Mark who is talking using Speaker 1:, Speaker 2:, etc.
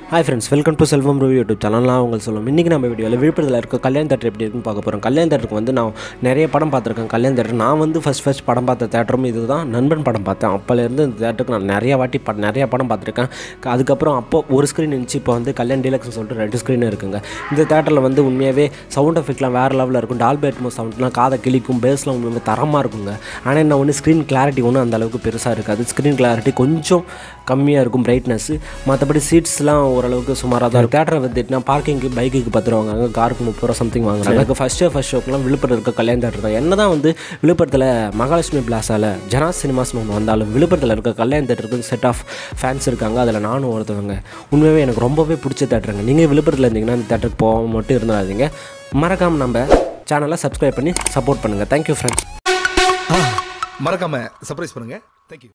Speaker 1: hi friends welcome to Selvam review YouTube சேனல்லாம் உங்களுக்கு சொல்லுவோம் இன்றைக்கி நம்ம வீடியோவில் விழுப்புரத்தில் இருக்க கல்யாண தேட்டர் எப்படி இருக்குன்னு பார்க்க போகிறோம் கல்யாண தேட்டருக்கு வந்து நான் நிறைய படம் பார்த்துருக்கேன் கல்யாண தேட்டர் நான் வந்து ஃபஸ்ட் ஃபஸ்ட் படம் பார்த்த தேட்டரும் இது தான் நண்பன் படம் பார்த்தேன் அப்போலேருந்து இந்த தேட்டருக்கு நான் நிறைய வாட்டி ப நிறைய படம் பார்த்துருக்கேன் க- அதுக்கப்புறம் அப்போ ஒரு ஸ்க்ரீன் இருந்துச்சு இப்போ வந்து கல்யாண் டீலக்ஸ்னு சொல்லிட்டு ரெண்டு ஸ்க்ரீன் இருக்குங்க இந்த தேட்டரில் வந்து உண்மையாகவே சவுண்ட் எஃபெக்ட்லாம் வேறு லெவலில் இருக்கும் டால்பி அட்மோஸ் சவுண்ட்லாம் காதை கிளிக்கும் பேஸ்லாம் உண்மையாக தரமாக இருக்குங்க ஆனால் என்ன ஒன்று ஸ்க்ரீன் கிளாரிட்டி ஒன்றும் அந்த அளவுக்கு பெருசாக இருக்காது ஸ்க்ரீன் கிளாரிட்டி கொஞ்சம் கம்மியாக இருக்கும் பிரைட்னஸ் மற்றபடி சீட்ஸ்லாம் ஓரளவுக்கு சுமாராக தான் இருக்கும் தேட்டரை வந்துட்டுனா பார்க்கிங்க்கு பைக்குக்கு பத்து ரூபா வாங்குறாங்க காருக்கு முப்பது ரூபா சம்திங் வாங்குறாங்க அதுக்கு ஃபஸ்ட் ஷோ ஃபஸ்ட் ஷோக்கெலாம் விழுப்புரம் இருக்க கல்யாண தேட்டர் தான் என்ன தான் வந்து விழுப்புரத்தில் மகாலட்சுமி பிளாஸாவில் ஜனா சினிமாஸ்னு ஒன்று வந்தாலும் விழுப்புரத்தில் இருக்க கல்யாண தேட்டருக்கு செட் ஆஃப் ஃபேன்ஸ் இருக்காங்க அதில் நானும் ஒருத்தவங்க உண்மையாகவே எனக்கு ரொம்பவே பிடிச்ச தேட்டருங்க நீங்கள் விழுப்புரத்தில் இருந்தீங்கன்னா அந்த தேட்டருக்கு போக மட்டும் இருந்துடாதீங்க மறக்காமல் நம்ம சேனலை சப்ஸ்கிரைப் பண்ணி சப்போர்ட் பண்ணுங்கள் தேங்க்யூ ஃப்ரெண்ட்ஸ்
Speaker 2: மறக்காம சர்ப்ரைஸ் பண்ணுங்க தேங்க்யூ